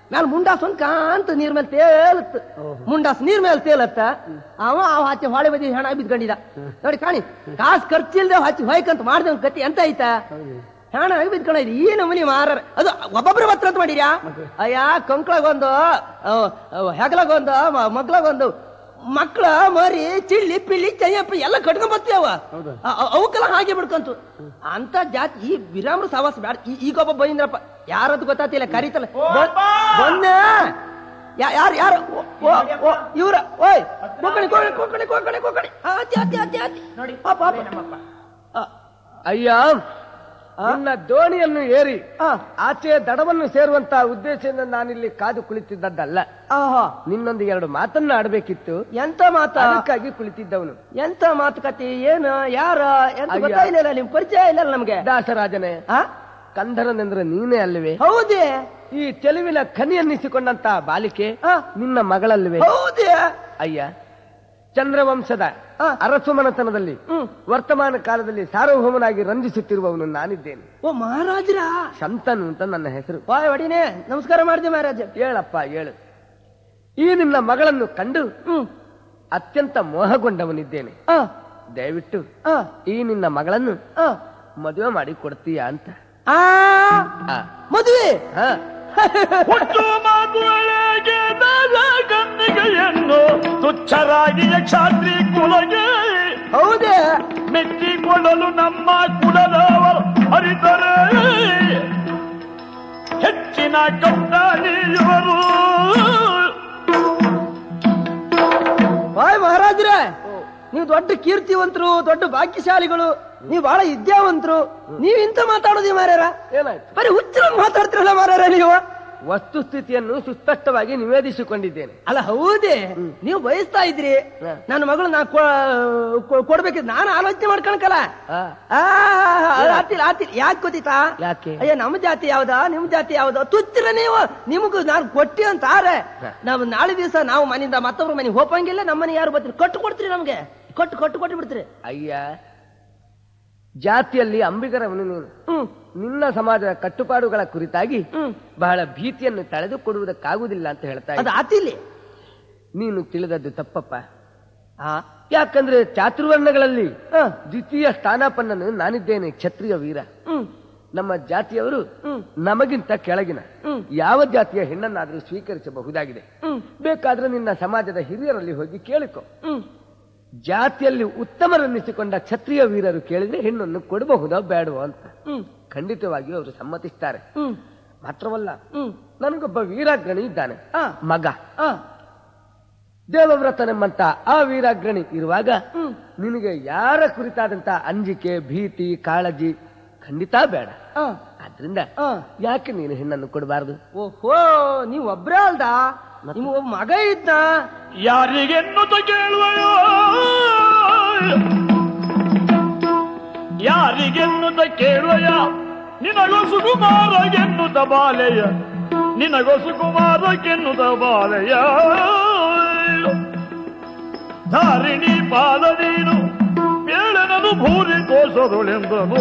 ಮ್ಯಾಲ ಮುಂಡಾಸ್ ಒಂದ್ ಕಾಂತ ನೀರ್ ಮೇಲೆ ತೇಲತ್ ಮುಂಡಾಸ್ ನೀರ್ ಮೇಲೆ ತೇಲತ್ತ ಅವ ಅವ ಹಚ್ಚಿ ಹೊಳೆ ಬದಿ ಹೆಣ ಬಿದ್ಕೊಂಡಿದ ನೋಡಿ ಕಾಣಿ ಕಾಸು ಖರ್ಚಿಲ್ದೆ ಹಚ್ಚಿ ಹೊಯ್ಕಂತ ಮಾಡ್ದೆ ಅವ್ನ್ ಗತಿ ಎಂತ ಆಯ್ತಾ ಹೆಣ ಬಿದ್ಕೊಂಡಿದ್ ಈ ನಮೂನಿ ಮಾರಾರ ಅದು ಒಬ್ಬೊಬ್ರು ಹತ್ರ ಅಂತ ಮಾಡಿರ್ಯಾ ಅಯ್ಯ ಕಂಕ್ಳಗೊಂದು ಹೆಗಲಾಗೊಂದು ಮಗ್ಲಾಗೊಂದು ಮಕ್ಳ ಮರಿ ಚಿಳ್ಳಿ ಪಿಳ್ಳಿ ಚಯ್ಯಪ್ಪ ಎಲ್ಲ ಕಟ್ಕೊಂಡ್ ಬರ್ತೀವ ಅವಕ್ಕೆಲ್ಲ ಹಾಗೆ ಬಿಡ್ಕಂತು ಅಂತ ಜಾತಿ ಈ ವಿರಾಮ್ರ ಸವಾಸ ಬ್ಯಾಡ ಈ- ಈಗೊಬ್ಬ ಬಂದ್ರಪ್ಪ ಯಾರದು ಗೊತ್ತಾತಿಲ್ಲ ಕರೀತಲ್ಲ ಬ- ಬಂದೆ ಯಾ- ಯಾರು ಯಾರು ಓ, ಓ, ಓ, ಇವ್ರ ಓಯ್ ಕೋಕಣಿ ಕೋಕಣಿ ಕೋಕಣಿ ಕೋಕಣಿ ಕೋಕಣಿ ಆ, ಅತ್ತಿ ಅತ್ತಿ ಅತ್ತಿ ಅತ್ತಿ ನೋಡಿ ಪಾಪ ಪಾಪ ಆ, ಅಯ್ಯ ನಿನ್ನ ದೋಣಿಯನ್ನು ಏರಿ ಆ, ಆಚೆ ದಡವನ್ನು ಸೇರುವಂತ ಉದ್ದೇಶದಿಂದ ನಾನಿಲ್ಲಿ ಕಾದು ಕುಳಿತಿದ್ದದ್ದಲ್ಲ ಆಹಾ ನಿನ್ನೊಂದಿಗೆ ಎರಡು ಮಾತನ್ನ ಆಡಬೇಕಿತ್ತು ಎಂತ ಮಾತ ಅದಕ್ಕಾಗಿ ಕುಳಿತಿದ್ದವನು ಎಂತ ಮಾತುಕತೆ ಏನು ಯಾರ ಎಂತ ಅಯ್ಯ. ಗೊತ್ತಾಯಿಲ್ಲ ನಿಮ್ ಪರಿಚಯ ಇಲ್ಲ ನಮ್ಗೆ ದಾಸರಾಜನೇ ಆ? ಕಂದರನೆಂದ್ರೆ ನೀನೇ ಅಲ್ಲವೇ ಹೌದೇ ಈ ಚೆಲುವಿನ ಖನಿಯನ್ನಿಸಿಕೊಂಡಂತ ಬಾಲಿಕೆ ಆ? ನಿನ್ನ ಮಗಳಲ್ವೇ ಹೌದೇ ಅಯ್ಯ ಚಂದ್ರವಂಶದ ಆ. ಅರಸು ಮನತನದಲ್ಲಿ ಹ್ಮ್. ವರ್ತಮಾನ ಕಾಲದಲ್ಲಿ ಸಾರ್ವಭೌಮನಾಗಿ ರಂಜಿಸುತ್ತಿರುವವನು ನಾನಿದ್ದೇನೆ ಓ ಮಹಾರಾಜ್ರ ಶಂತನು ಅಂತ ನನ್ನ ಹೆಸರು ಬಾಯ್ ಹೊಡಿನೇ ನಮಸ್ಕಾರ ಮಾಡ್ದೆ ಮಹಾರಾಜ ಹೇಳಪ್ಪ ಹೇಳು ಈ ನಿನ್ನ ಮಗಳನ್ನು ಕಂಡು ಹ್ಮ್ ಅತ್ಯಂತ ಮೋಹಗೊಂಡವನಿದ್ದೇನೆ ಆ, ದಯವಿಟ್ಟು ಆ, ಈ ನಿನ್ನ ಮಗಳನ್ನು ಆ. ಮದುವೆ ಮಾಡಿ ಕೊಡ್ತೀಯಾ ಅಂತ ಆ, ಆ, ಮದುವೆ ಹಾ ಹುಟ್ಟು ಮಾತುಗಳಿಗೆ ಕನ್ನಿಗೆಯನ್ನು ತುಚ್ಛರಾಗಿಯ ಕ್ಷಾತ್ರಿ ಕುಲಗೆ ಹೌದೇ ಮೆಚ್ಚಿಕೊಳ್ಳಲು ನಮ್ಮ ಕುಲದವರು ಹರಿದರೆ ಹೆಚ್ಚಿನ ಕಟ್ಟಾಲಿಯವರು ಬಾಯ್ ಮಹಾರಾಜ್ರೆ ನೀವು ದೊಡ್ಡ ಕೀರ್ತಿವಂತರು ದೊಡ್ಡ ಭಾಗ್ಯಶಾಲಿಗಳು ನೀವು ಬಹಳ ವಿದ್ಯಾವಂತರು ನೀವ್ ಇಂತ ಮಾತಾಡೋದಿ ಮಾರ್ಯಾರ ಏನಾಯ್ತು ಬರೀ ಹುಚ್ಚರ ಮಾತಾಡ್ತಿರಲ್ಲ ಮಾರ್ಯಾರ ನೀವು ವಸ್ತುಸ್ಥಿತಿಯನ್ನು ಸುಸ್ಪಷ್ಟವಾಗಿ ನಿವೇದಿಸಿಕೊಂಡಿದ್ದೇನೆ ಅಲ್ಲ ಹೌದೇ ನೀವು ಬಯಸ್ತಾ ಇದ್ರಿ ಹ. ನನ್ನ ಮಗಳು ನಾ ಕೊ- ಕೊ- ಕೊಡ್ಬೇಕಿದ್ ನಾನು ಆಲೋಚನೆ ಮಾಡ್ಕೊಳಕಲ್ಲ ಆ, ಆ, ಅದು ಆತಿಲ್ಲ ಆತಿಲ್ಲ ಯಾಕೆ ಗೊತ್ತಿತ್ತಾ ಯಾಕೆ? ಅಯ್ಯ ನಮ್ಮ ಜಾತಿ ಯಾವ್ದ ನಿಮ್ ಜಾತಿ ಯಾವ್ದ ತುಚ್ಚಿರ ನೀವು ನಿಮಗೂ ನಾನು ಕೊಟ್ಟಿ ಅಂತ ಆರೆ ನಾವು ನಾಳೆ ದಿವಸ ನಾವು ಮನೆಯಿಂದ ಮತ್ತೊಬ್ರ ಮನೆಗೆ ಹೋಗಂಗಿಲ್ಲ ನಮ್ಮ ಮನೆ ಯಾರು ಬರ್ತೀರಿ ಕೊಟ್ಟು ಕೊಡ್ತೀರಿ ನಮ್ಗೆ ಕೊಟ್ಟು ಕೊಟ್ಟು ಕೊಟ್ಟು ಬಿಡ್ತೀರಿ ಅಯ್ಯ ಜಾತಿಯಲ್ಲಿ ಅಂಬಿಗರವನು ನೀನು ಹ್ಮ್ ನಿನ್ನ ಸಮಾಜದ ಕಟ್ಟುಪಾಡುಗಳ ಕುರಿತಾಗಿ ಹ್ಮ್ ಬಹಳ ಭೀತಿಯನ್ನು ತಳೆದುಕೊಡುವುದಕ್ಕಾಗುವುದಿಲ್ಲ ಅಂತ ಹೇಳ್ತಾ ಅದು ಇದ್ದೆ. ಆತಿಲ್ಲಿ ನೀನು ತಿಳಿದದ್ದು ತಪ್ಪಪ್ಪ ಆ, ಯಾಕಂದ್ರೆ ಚಾತುರ್ವರ್ಣಗಳಲ್ಲಿ ಹ, ದ್ವಿತೀಯ ಸ್ಥಾನಪನ್ನನು ನಾನಿದ್ದೇನೆ ಕ್ಷತ್ರಿಯ ವೀರ ಹ್ಮ್ ನಮ್ಮ ಜಾತಿಯವರು ಹ್ಮ್ ನಮಗಿಂತ ಕೆಳಗಿನ ಹ್ಮ್. ಯಾವ ಜಾತಿಯ ಹೆಣ್ಣನ್ನಾದರೂ ಸ್ವೀಕರಿಸಬಹುದಾಗಿದೆ ಹ್ಮ್ ಬೇಕಾದ್ರೆ ನಿನ್ನ ಸಮಾಜದ ಹಿರಿಯರಲ್ಲಿ ಹೋಗಿ ಕೇಳಿಕೊ ಹ್ಮ್ ಜಾತಿಯಲ್ಲಿ ಉತ್ತಮರನ್ನಿಸಿಕೊಂಡ ಕ್ಷತ್ರಿಯ ವೀರರು ಕೇಳಿದ್ರೆ ಹೆಣ್ಣನ್ನು ಕೊಡಬಹುದೋ ಬೇಡವೋ ಅಂತ ಹ್ಮ್ ಖಂಡಿತವಾಗಿಯೂ ಅವರು ಸಮ್ಮತಿಸ್ತಾರೆ ಹ್ಮ್ ಮಾತ್ರವಲ್ಲ ಹ್ಮ್ ನನಗೊಬ್ಬ ವೀರಾಗ್ರಣಿ ಇದ್ದಾನೆ ಆ, ಮಗ ಆ, ದೇವವ್ರತನೆಂಬಂತ ಆ ವೀರಾಗ್ರಣಿ ಇರುವಾಗ ಹ್ಮ್ ನಿನಗೆ ಯಾರ ಕುರಿತಾದಂತ ಅಂಜಿಕೆ ಭೀತಿ ಕಾಳಜಿ ಖಂಡಿತ ಬೇಡ ಆ, ಆದ್ರಿಂದ ಆ. ಯಾಕೆ ನೀನು ಹೆಣ್ಣನ್ನು ಕೊಡಬಾರದು ಓಹೋ ನೀವ್ ಒಬ್ರೇ ಅಲ್ದ ನಿಮ್ಗೆ ಒಬ್ಬ ಮಗ ಇದ್ದ ಯಾರಿಗೆನ್ನುತ್ತ ಕೇಳುವೆಯೋ ಯಾರಿಗೆನ್ನುತ್ತ ಕೇಳುವಯ ನಿನಗೋ ಸುಕುಮಾರಗೆನ್ನುತ್ತ ಬಾಲೆಯ ನಿನಗೋ ಸುಕುಮಾರಗೆನ್ನುತ್ತ ಬಾಲೆಯ ಧಾರಿಣಿ ಪಾದ ನೀನು ಬೇಳನದು ಭೂರಿ ಕೋಸದೊಳೆಂದನು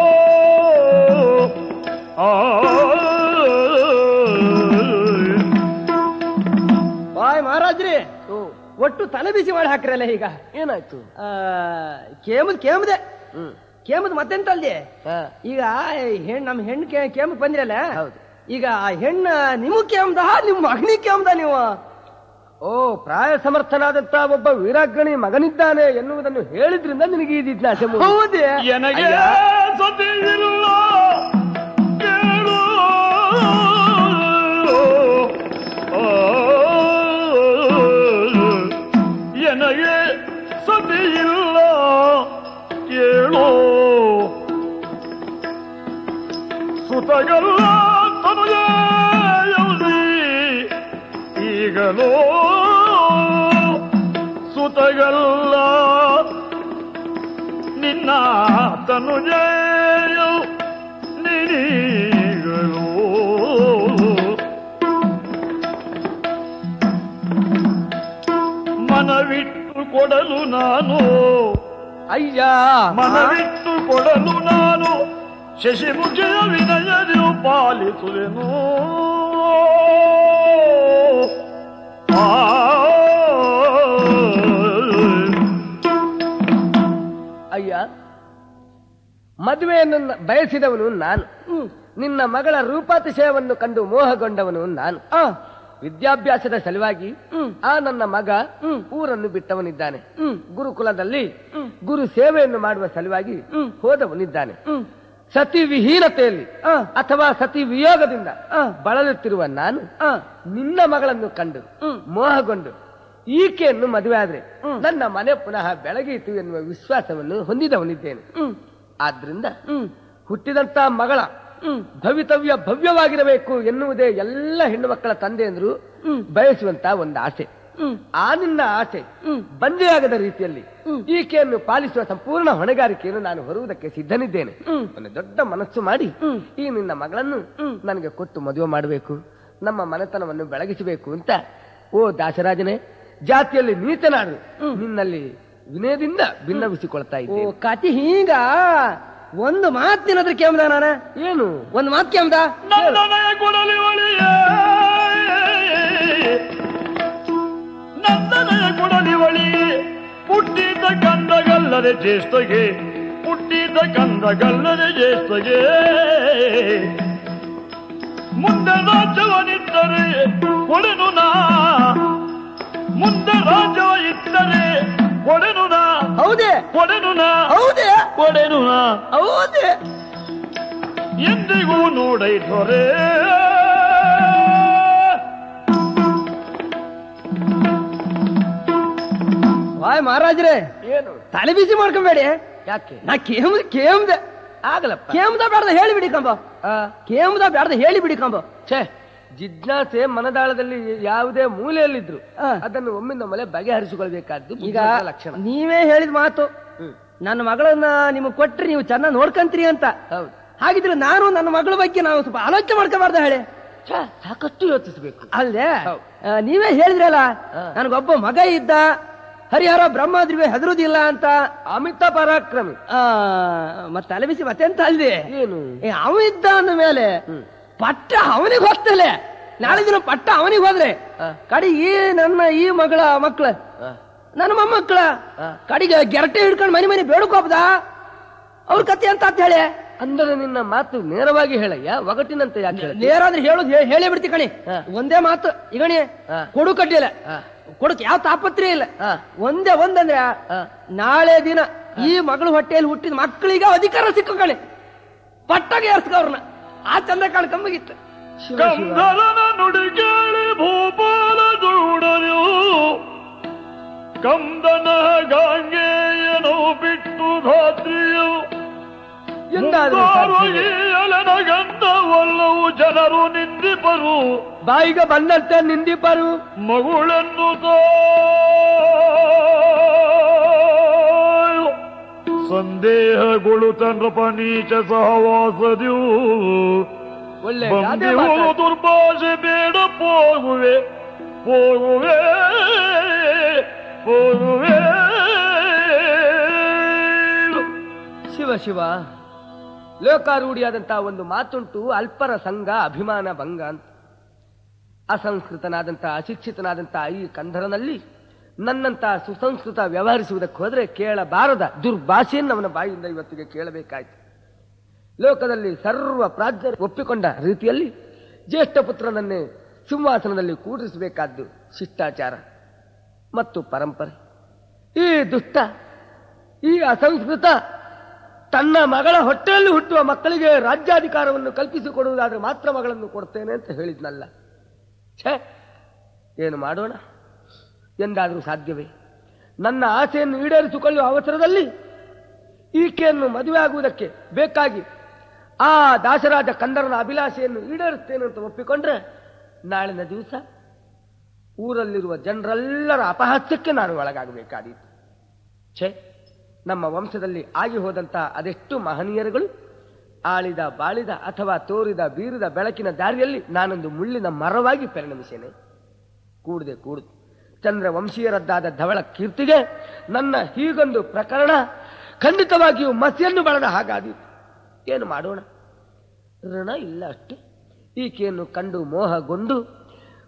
ಆ ಬಾಯ್ ಮಹಾರಾಜ್ರಿ ಒಟ್ಟು ತಲೆ ಬಿಸಿ ಮಾಡಿ ಹಾಕ್ರಲ್ಲ ಈಗ ಏನಾಯ್ತು ಆ, ಕೇಮದ್ ಕೇಮದೆ ಹ್ಮ್ ಕೇಮದ್ ಮತ್ತೆಂತ ಅಲ್ದೆ ಹಾ. ಈಗ ಹೆಣ್ ನಮ್ ಹೆಣ್ ಕೇ ಕೇಮಕ್ ಬಂದ್ರಲ್ಲ ಹೌದು. ಈಗ ಆ ಹೆಣ್ಣ ನಿಮಗ್ ಕೇಮ್ದ ನಿಮ್ ಮಗನಿಗೆ ಕೇಮ್ದ ನೀವು ಓ ಪ್ರಾಯ ಸಮರ್ಥನಾದಂತ ಒಬ್ಬ ವೀರಾಗ್ರಣಿ ಮಗನಿದ್ದಾನೆ ಎನ್ನುವುದನ್ನು ಹೇಳಿದ್ರಿಂದ ನಿನಗೆ ಈ ಜಿಜ್ಞಾಸೆ ಮೂಡಿತು. ಹೌದೇ ಎನಗೆ ಅಯ್ಯ. ಸತಿಯಿಲ್ಲ ಕೇಳು ಆ, ಎನಗೆ ಸತಿಯಿಲ್ಲ ಕೇಳು ಸುತಗಲ್ಲ ತನುಜಿ ಈಗಲೋ ಸುತಗಲ್ಲ ನಿನ್ನ ತನುಜೇಯು ನಿನೀಗಲು ಮನವಿಟ್ಟು ಕೊಡಲು ನಾನು ಅಯ್ಯ ಮನವಿಟ್ಟು ಕೊಡಲು ನಾನು ಶಶಿಮುಖಿಯ ವಿನಯದಿಯು ಪಾಲಿಸುವೆನು ಅಯ್ಯ ಮದುವೆಯನ್ನು ನ- ಬಯಸಿದವನು ನಾನು ನಿನ್ನ ಮಗಳ ರೂಪಾತಿಶಯವನ್ನು ಕಂಡು ಮೋಹಗೊಂಡವನು ನಾನು ವಿದ್ಯಾಭ್ಯಾಸದ ಸಲುವಾಗಿ ಆ ನನ್ನ ಮಗ ಊರನ್ನು ಬಿಟ್ಟವನಿದ್ದಾನೆ ಗುರುಕುಲದಲ್ಲಿ ಗುರು ಸೇವೆಯನ್ನು ಮಾಡುವ ಸಲುವಾಗಿ ಹೋದವನಿದ್ದಾನೆ ಸತಿ ವಿಹೀನತೆಯಲ್ಲಿ ಅಥವಾ ಸತಿ ವಿಯೋಗದಿಂದ ಬಳಲುತ್ತಿರುವ ನಾನು ನಿನ್ನ ಮಗಳನ್ನು ಕಂಡು ಮೋಹಗೊಂಡು ಈಕೆಯನ್ನು ಮದುವೆ ಆದ್ರೆ ನನ್ನ ಮನೆ ಪುನಃ ಬೆಳಗೀತು ಎನ್ನುವ ವಿಶ್ವಾಸವನ್ನು ಹೊಂದಿದವನಿದ್ದೇನೆ ಆದ್ರಿಂದ ಹುಟ್ಟಿದಂತ ಮಗಳ ಭವಿತವ್ಯ ಭವ್ಯವಾಗಿರಬೇಕು ಎನ್ನುವುದೇ ಎಲ್ಲ ಹೆಣ್ಣು ಮಕ್ಕಳ ತಂದೆಯಂದ್ರು ಬಯಸುವಂತ ಒಂದು ಆಸೆ ಆ ನಿನ್ನ ಆಸೆ ಬಂದೆಯಾಗದ ರೀತಿಯಲ್ಲಿ ಈಕೆಯನ್ನು ಪಾಲಿಸುವ ಸಂಪೂರ್ಣ ಹೊಣೆಗಾರಿಕೆಯನ್ನು ನಾನು ಹೊರುವುದಕ್ಕೆ ಸಿದ್ಧನಿದ್ದೇನೆ ಒಂದು ದೊಡ್ಡ ಮನಸ್ಸು ಮಾಡಿ ಈ ನಿನ್ನ ಮಗಳನ್ನು ನನಗೆ ಕೊಟ್ಟು ಮದುವೆ ಮಾಡಬೇಕು ನಮ್ಮ ಮನೆತನವನ್ನು ಬೆಳಗಿಸಬೇಕು ಅಂತ ಓ ದಾಸರಾಜನೇ ಜಾತಿಯಲ್ಲಿ ನೀತನಾಡು ನಿನ್ನಲ್ಲಿ ವಿನಯದಿಂದ ಭಿನ್ನವಿಸಿಕೊಳ್ತಾ ಓ ಇದ್ದೇನೆ ಕತಿ ಹೀಗ ಒಂದು ಮಾತಿನದ್ರ ಕೇಮ್ದ ನಾನ ಏನು ಒಂದು ಮಾತು ಕೇಮ್ದ ನಂದನಯ ಕೊಡಲಿ ಒಳಿಯ ನಂದನಯ ಕೊಡಲಿ ಒಳಿ ಪುಟ್ಟಿದ ಕಂದಗಲ್ಲದೆ ಜ್ಯೇಷ್ಠಗೆ ಪುಟ್ಟಿದ ಕಂದಗಲ್ಲದೆ ಜ್ಯೇಷ್ಠಗೆ ಮುಂದೆ ರಾಜ್ಯವನಿದ್ದರೆ ಕೊಡೆನು ನಾ ಮುಂದೆ ರಾಜ್ಯವ ಇದ್ದರೆ ಕೊಡೆನು ನಾ ಹೌದೇ ಕೊಡೆನು ನಾ ಹೌದೇ ಕೊಡೆನು ನಾ ಹೌದೇ ಎಂದಿಗೂ ನೋಡೈ ದೊರೆ ವಾಯ್ ಮಹಾರಾಜ್ರೆ ಏನು ತಲೆ ಬಿಸಿ ಮಾಡ್ಕೊಂಬೇಡಿ ಯಾಕೆ ನಾ ಕೇಮ್ದ ಕೇಮ್ದೆ ಆಗಲಪ್ಪ ಕೇಮ್ದ ಬೇಡ್ದ ಹೇಳಿ ಬಿಡಿ ಕಂಬ ಆ, ಕೇಮ್ದ ಬೇಡ್ದ ಹೇಳಿ ಬಿಡಿ ಕಂಬ ಛೇ ಜಿಜ್ಞಾಸೆ ಮನದಾಳದಲ್ಲಿ ಯಾವುದೇ ಮೂಲೆಯಲ್ಲಿದ್ರು ಆ. ಅದನ್ನು ಒಮ್ಮಿಂದ ಮಲೆ ಬಗೆಹರಿಸಿಕೊಳ್ಬೇಕಾದ್ದು ಈಗ ಬುದ್ಧಿವಂತರ ಲಕ್ಷಣ ನೀವೇ ಹೇಳಿದ ಮಾತು ಹ್ಮ್. ನನ್ನ ಮಗಳನ್ನ ನಿಮಗೆ ಕೊಟ್ರಿ ನೀವು ಚೆನ್ನಾಗಿ ನೋಡ್ಕಂತೀರಿ ಅಂತ ಹೌದು ಹಾಗಿದ್ರೆ ನಾನು ನನ್ನ ಮಗಳ ಬಗ್ಗೆ ನಾವು ಸ್ವಲ್ಪ ಆಲೋಚನೆ ಮಾಡ್ಕೋಬಾರ್ದ ಹೇಳಿ ಛೇ, ಸಾಕಷ್ಟು ಯೋಚಿಸಬೇಕು ಅಲ್ಲದೆ ಹೌದು. ಆ, ನೀವೇ ಹೇಳಿದ್ರಲ್ಲ ಹಾ. ನನಗೊಬ್ಬ ಮಗ ಇದ್ದ ಹರಿಹರ ಬ್ರಹ್ಮಾದ್ರಿವೆ ಹೆದರುದಿಲ್ಲ ಅಂತ ಅಮಿತ ಪರಾಕ್ರಮಿ ಆ, ಮತ್ತೆ ತಲೆ ಬಿಸಿ ಮತ್ತೆಂತ ಅಲ್ದೆ ಏನು ಏ, ಅವ ಇದ್ದ ಅಂದ ಮೇಲೆ ಹ್ಮ್. ಪಟ್ಟ ಅವನಿಗೆ ಹೋಗ್ತಲೆ ನಾಳೆ ದಿನ ಪಟ್ಟ ಅವನಿಗೆ ಹೋದ್ರೆ ಆ. ಕಡಿ ಈ ನನ್ನ ಈ ಮಗಳ ಮಕ್ಳ ಆ, ನನ್ನ ಮೊಮ್ಮಕ್ಳ ಆ. ಕಡಿಗೆ ಗೆರಟೆ ಹಿಡ್ಕೊಂಡು ಮನೆ ಮನೆ ಬೇಡ್ಕೋಬ್ದ ಅವ್ರ ಕತೆ ಅಂತ ಅಂತ ಹೇಳಿ ಅಂದರೆ ನಿನ್ನ ಮಾತು ನೇರವಾಗಿ ಹೇಳಯ್ಯ ಒಗಟಿನಂತೆ ಯಾಕೆ ಹೇಳ್ತಿ? ನೇರಾದ್ರೆ ಹೇಳೋದು ಹೇ- ಹೇಳೇ ಬಿಡ್ತಿ ಕಣಿ ಹಾ. ಒಂದೇ ಮಾತು ಈಗಣಿ ಹಾ. ಕೊಡು ಕಡ್ಡಿಲ್ಲ ಆ, ಕೊಡಕ್ ಯಾವ ತಾಪತ್ರೆ ಇಲ್ಲ ಆ, ಒಂದೇ ಒಂದಂದ್ರೆ ಆ. ನಾಳೆ ದಿನ ಈ ಮಗಳು ಹೊಟ್ಟೆಯಲ್ಲಿ ಹುಟ್ಟಿದ ಮಕ್ಕಳಿಗೆ ಅಧಿಕಾರ ಸಿಕ್ಕು ಕಣಿ ಪಟ್ಟಾಗ ಏರ್ಸ್ಕ ಅವ್ರನ್ನ ಆ ಚಂದ ಕಾಣ್ಕೊಂಬಗಿತ್ತು ಶಿವ ಶಿವ ಕಂದಲನ ನುಡಿ ಕೇಳಿ ಭೂಪಾಲ ದೂಡರು ಕಂದನ ಗಾಂಗೆಯನು ಬಿಟ್ಟು ಧಾತ್ರಿಯು ಎಂದಾದರೂ ಸಾಧ್ಯವೇ? ಅಲನ ಗಂಧವಲ್ಲವು ಜನರು ನಿಂದಿಪರು ಬಾಯಿಗೆ ಬಂದಂತೆ ನಿಂದಿಬ್ಬರು ಮಗುಳನ್ನು ಸಂದೇಹಗಳು ಚಂದ್ರಪ ನೀಚ ಸಹವಾಸದಿಯು ಒಳ್ಳೆ ಗಾದೆ ಬಂದಿವು ಮಾತಾಡಿ. ದುರ್ಭಾಷೆ ಬೇಡ ಹೋಗುವೆ ಹೋಗುವೆ ಹೋಗುವೆ ಶಿವ ಶಿವ ಲೋಕಾರೂಢಿಯಾದಂತಹ ಒಂದು ಮಾತುಂಟು ಅಲ್ಪರ ಸಂಘ ಅಭಿಮಾನ ಭಂಗ ಅಂತ ಅಸಂಸ್ಕೃತನಾದಂತಹ ಅಶಿಕ್ಷಿತನಾದಂತಹ ಈ ಕಂಧರನಲ್ಲಿ ನನ್ನಂತಹ ಸುಸಂಸ್ಕೃತ ವ್ಯವಹರಿಸುವುದಕ್ಕೆ ಹೋದ್ರೆ ಕೇಳಬಾರದ ದುರ್ಭಾಷೆಯನ್ನು ಅವನ ಬಾಯಿಯಿಂದ ಇವತ್ತಿಗೆ ಕೇಳಬೇಕಾಯ್ತು ಲೋಕದಲ್ಲಿ ಸರ್ವ ಪ್ರಾಜ್ಞರು ಒಪ್ಪಿಕೊಂಡ ರೀತಿಯಲ್ಲಿ ಜ್ಯೇಷ್ಠ ಪುತ್ರನನ್ನೇ ಸಿಂಹಾಸನದಲ್ಲಿ ಕೂಡಿಸಬೇಕಾದ್ದು ಶಿಷ್ಟಾಚಾರ ಮತ್ತು ಪರಂಪರೆ ಈ ದುಷ್ಟ ಈ ಅಸಂಸ್ಕೃತ ತನ್ನ ಮಗಳ ಹೊಟ್ಟೆಯಲ್ಲಿ ಹುಟ್ಟುವ ಮಕ್ಕಳಿಗೆ ರಾಜ್ಯಾಧಿಕಾರವನ್ನು ಕಲ್ಪಿಸಿಕೊಡುವುದಾದ್ರೆ ಮಾತ್ರ ಮಗಳನ್ನು ಕೊಡ್ತೇನೆ ಅಂತ ಹೇಳಿದ್ನಲ್ಲ ಛೇ ಏನು ಮಾಡೋಣ ಎಂದಾದರೂ ಸಾಧ್ಯವೇ ನನ್ನ ಆಸೆಯನ್ನು ಈಡೇರಿಸಿಕೊಳ್ಳುವ ಅವಸರದಲ್ಲಿ ಈಕೆಯನ್ನು ಮದುವೆ ಆಗುವುದಕ್ಕೆ ಬೇಕಾಗಿ ಆ ದಾಸರಾಜ ಕಂದರನ ಅಭಿಲಾಷೆಯನ್ನು ಈಡೇರಿಸ್ತೇನೆ ಅಂತ ಒಪ್ಪಿಕೊಂಡ್ರೆ ನಾಳಿನ ದಿವಸ ಊರಲ್ಲಿರುವ ಜನರೆಲ್ಲರ ಅಪಹಾಸ್ಯಕ್ಕೆ ನಾನು ಒಳಗಾಗಬೇಕಾದೀತು ಛೇ ನಮ್ಮ ವಂಶದಲ್ಲಿ ಆಗಿ ಹೋದಂತ ಅದೆಷ್ಟು ಮಹನೀಯರುಗಳು ಆಳಿದ ಬಾಳಿದ ಅಥವಾ ತೋರಿದ ಬೀರಿದ ಬೆಳಕಿನ ದಾರಿಯಲ್ಲಿ ನಾನೊಂದು ಮುಳ್ಳಿನ ಮರವಾಗಿ ಪರಿಣಮಿಸೇನೆ ಕೂಡದೆ ಕೂಡುದು ಚಂದ್ರ ವಂಶೀಯರದ್ದಾದ ಧವಳ ಕೀರ್ತಿಗೆ ನನ್ನ ಹೀಗೊಂದು ಪ್ರಕರಣ ಖಂಡಿತವಾಗಿಯೂ ಮಸಿಯನ್ನು ಬಳದ ಹಾಗಾದೀತು ಏನು ಮಾಡೋಣ ಋಣ ಇಲ್ಲ ಅಷ್ಟೇ ಈಕೆಯನ್ನು ಕಂಡು ಮೋಹಗೊಂಡು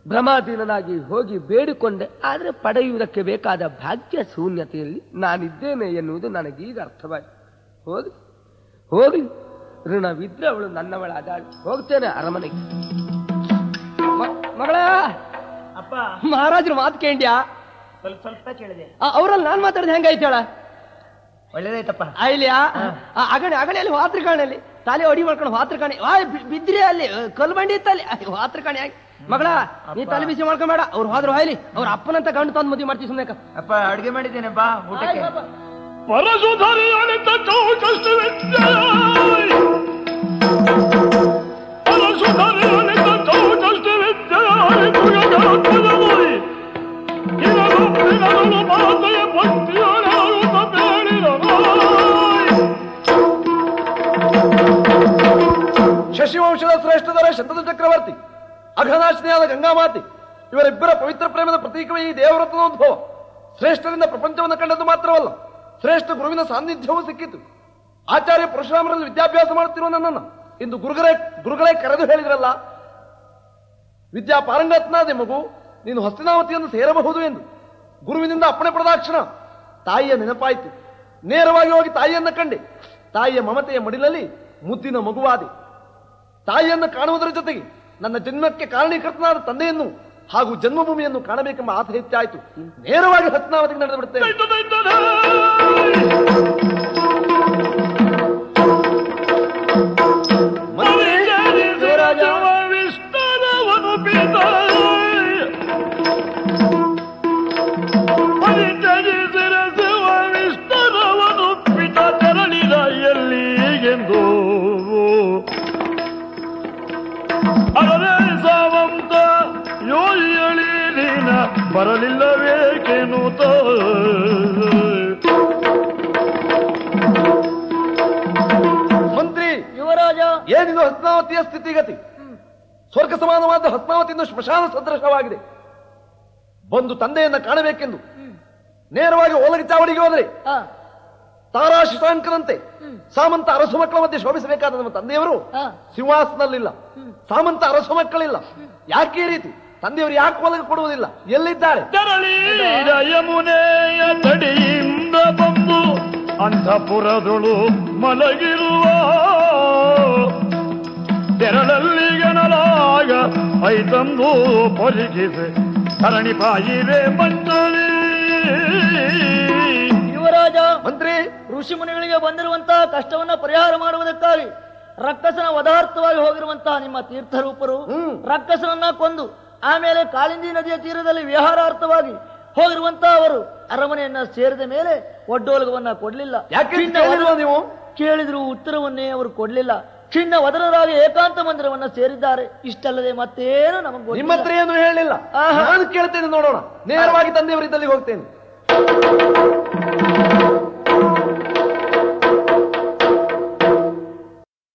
ಭ್ರಮಾಧೀನನಾಗಿ ಹೋಗಿ ಬೇಡಿಕೊಂಡೆ ಆದರೆ ಪಡೆಯುವುದಕ್ಕೆ ಬೇಕಾದ ಭಾಗ್ಯ ಶೂನ್ಯತೆಯಲ್ಲಿ ನಾನಿದ್ದೇನೆ ಎನ್ನುವುದು ನನಗೀಗ ಅರ್ಥವಾಯಿತು ಹೋಗಿ ಹೋಗ್ಲಿ ಋಣವಿದ್ರೆ ಅವಳು ನನ್ನವಳಾದಾಳು ಹೋಗ್ತೇನೆ ಅರಮನೆಗೆ ಮ- ಮಗಳ ಅಪ್ಪ ಮಹಾರಾಜರು ಮಾತು ಕೇಂಡ್ಯಾ ಸ್ವಲ್ಪ ಸ್ವಲ್ಪ ಕೇಳಿದೆ ಅವ್ರಲ್ಲಿ ನಾನ್ ಮಾತಾಡಿದ ಹೆಂಗಾಯ್ತಾಳ ಒಳ್ಳೇದಾಯ್ತಪ್ಪ ಇಲ್ಲಿಯಾ ಅಗಣಿ ಅಗಣಿ ಅಲ್ಲಿ ವಾತ್ರ ಕಾಣಲ್ಲಿ ತಲೆ ಹೊಡಿ ಮಾಡ್ಕೊಂಡು ವಾತ್ರ ಕಾಣಿ ಆ ಬಿ- ಬಿದ್ರಿ ಅಲ್ಲಿ ಕಲ್ಲು ಬಂಡಿ ಇತ್ತಲ್ಲಿ ವಾತ್ರ ಕಾಣಿ ಆಗಿ ಮಗಳ ನೀ ತಲೆ ಬಿಸಿ ಮಾಡ್ಕೊಂಬೇಡ ಅವ್ರು ಹೋದ್ರು ಹಾಯ್ಲಿ ಅವ್ರ ಅಪ್ಪನಂತ ಗಂಡು ತಂದು ಮದುವೆ ಮಾಡ್ತೀವಿ ಸುಮ್ಮನೆ ಅಪ್ಪ ಅಡ್ಗೆ ಮಾಡಿದ್ದೇನೆ ಬಾ ಊಟಕ್ಕೆ ಪರಸುಧರಿ ಅಳಿತ ಚೌಕಷ್ಟವಿದ್ದ ಪರಸುಧರಿ ಅಳಿತ ಚೌಕಷ್ಟವಿದ್ದ ಇರಲು ಮಾತೆಯ ಭಕ್ತಿಯೊಳಗುತ್ತ ಬೇಡಿದನು ಶಶಿವಂಶದ ಶ್ರೇಷ್ಠದರ ಶತದ ಚಕ್ರವರ್ತಿ ಅಘನಾಶಿನಿಯಾದ ಗಂಗಾಮಾತಿ ಇವರಿಬ್ಬರ ಪವಿತ್ರ ಪ್ರೇಮದ ಪ್ರತೀಕವೇ ಈ ದೇವರತ್ನೋದ್ಭವ ಶ್ರೇಷ್ಠರಿಂದ ಪ್ರಪಂಚವನ್ನು ಕಂಡದ್ದು ಮಾತ್ರವಲ್ಲ ಶ್ರೇಷ್ಠ ಗುರುವಿನ ಸಾನ್ನಿಧ್ಯವೂ ಸಿಕ್ಕಿತು ಆಚಾರ್ಯ ಪರಶುರಾಮರಲ್ಲಿ ವಿದ್ಯಾಭ್ಯಾಸ ಮಾಡುತ್ತಿರುವ ನನ್ನನ್ನು ಇಂದು ಗುರುಗಳೇ ಗುರುಗಳೇ ಕರೆದು ಹೇಳಿದ್ರಲ್ಲ ವಿದ್ಯಾ ಪಾರಂಗತ್ನಾದೆ ಮಗು ನೀನು ಹಸ್ತಿನಾವತಿಯನ್ನು ಸೇರಬಹುದು ಎಂದು ಗುರುವಿನಿಂದ ಅಪ್ಪಣೆ ಪಡೆದಾಕ್ಷಣ ತಾಯಿಯ ನೆನಪಾಯಿತು ನೇರವಾಗಿ ಹೋಗಿ ತಾಯಿಯನ್ನ ಕಂಡೆ ತಾಯಿಯ ಮಮತೆಯ ಮಡಿಲಲ್ಲಿ ಮುದ್ದಿನ ಮಗುವಾದೆ ತಾಯಿಯನ್ನು ಕಾಣುವುದರ ಜೊತೆಗೆ ನನ್ನ ಜನ್ಮಕ್ಕೆ ಕಾರಣೀಕರ್ತನಾದ ತಂದೆಯನ್ನು ಹಾಗೂ ಜನ್ಮಭೂಮಿಯನ್ನು ಕಾಣಬೇಕೆಂಬ ಆಸೆ ಹೆಚ್ಚಾಯಿತು ನೇರವಾಗಿ ಹಸ್ತಿನಾವತಿಗೆ ನಡೆದು ಬಿಡುತ್ತೇನೆ ವಿಸ್ತಾರವನು ಪಿತ ಪರಿಚಯಿಸಿರ ಶಿವ ವಿಸ್ತಾರವನು ಪಿತ ತೆರಳಿದ ಎಲ್ಲಿಗೆಂದು ಅರೇ ಸಾವಂತ ಯೋಳಿ ನೀನ ಬರಲಿಲ್ಲವೇಕೆನುತ ಮಂತ್ರಿ ಯುವರಾಜ ಏನಿದು ಹಸ್ನಾವತಿಯ ಸ್ಥಿತಿಗತಿ ಸ್ವರ್ಗ ಸಮಾನವಾದ ಹಸ್ನಾವತಿಯಿಂದ ಸ್ಮಶಾನ ಸದೃಶವಾಗಿದೆ ಬಂದು ತಂದೆಯನ್ನ ಕಾಣಬೇಕೆಂದು ನೇರವಾಗಿ ಓಲಗಿ ಚಾವಡಿಗೆ ಹೋದರೆ ತಾರಾ ಶಶಾಂಕರಂತೆ ಸಾಮಂತ ಅರಸು ಮಕ್ಕಳ ಮಧ್ಯೆ ಶೋಭಿಸಬೇಕಾದ ನಮ್ಮ ತಂದೆಯವರು ಸಿಂಹಾಸನದಲ್ಲಿಲ್ಲ ಸಾಮಂತ ಅರಸು ಮಕ್ಕಳಿಲ್ಲ ಯಾಕೆ ಈ ರೀತಿ ತಂದೆಯವರು ಯಾಕೆ ಒಳಗೆ ಕೊಡುವುದಿಲ್ಲ ಎಲ್ಲಿದ್ದಾರೆ ತೆರಳೀರ ಯಮುನೆಯ ತಡಿಯಿಂದ ಬಂದು ಅಂತಃಪುರದೊಳು ಮಲಗಿರುವ ತೆರಳಲ್ಲಿ ಗಣಲಾಗ ಐತಂದು ಪೊಲಿಕಿಸಿ ಧರಣಿ ಪಾಯಿವೆ ಮಂಜರಿ ಯುವರಾಜ ಮಂತ್ರಿ ಋಷಿ ಮುನಿಗಳಿಗೆ ಬಂದಿರುವಂತಹ ಕಷ್ಟವನ್ನ ಪರಿಹಾರ ಮಾಡುವುದಕ್ಕಾಗಿ ರಕ್ಕಸನ ವಧಾರ್ಥವಾಗಿ ಹೋಗಿರುವಂತಹ ನಿಮ್ಮ ತೀರ್ಥರೂಪರು ಹ್ಮ್. ರಕ್ಕಸನನ್ನ ಕೊಂದು ಆಮೇಲೆ ಕಾಳಿಂದಿ ನದಿಯ ತೀರದಲ್ಲಿ ವಿಹಾರಾರ್ಥವಾಗಿ ಹೋಗಿರುವಂತಹ ಅವರು ಅರಮನೆಯನ್ನ ಸೇರಿದ ಮೇಲೆ ಒಡ್ಡೋಲಗವನ್ನ ಕೊಡ್ಲಿಲ್ಲ ಯಾಕೆ ಚಿನ್ನ ಕೇಳಿಲ್ವಾ ವದನ- ನೀವು ಕೇಳಿದ್ರು ಉತ್ತರವನ್ನೇ ಅವರು ಕೊಡ್ಲಿಲ್ಲ ಚಿನ್ನ ವದನರಾಗಿ ಏಕಾಂತ ಮಂದಿರವನ್ನ ಸೇರಿದ್ದಾರೆ ಇಷ್ಟಲ್ಲದೆ ಮತ್ತೇನು ನಮಗೆ ನಿಮ್ಮ ಹತ್ರ ಏನು ಹೇಳಲಿಲ್ಲ ಆಹಾ. ನಾನು ಕೇಳ್ತೇನೆ ನೋಡೋಣ ನೇರವಾಗಿ ತಂದೆಯವರಿದ್ದಲ್ಲಿ ಹೋಗ್ತೇನೆ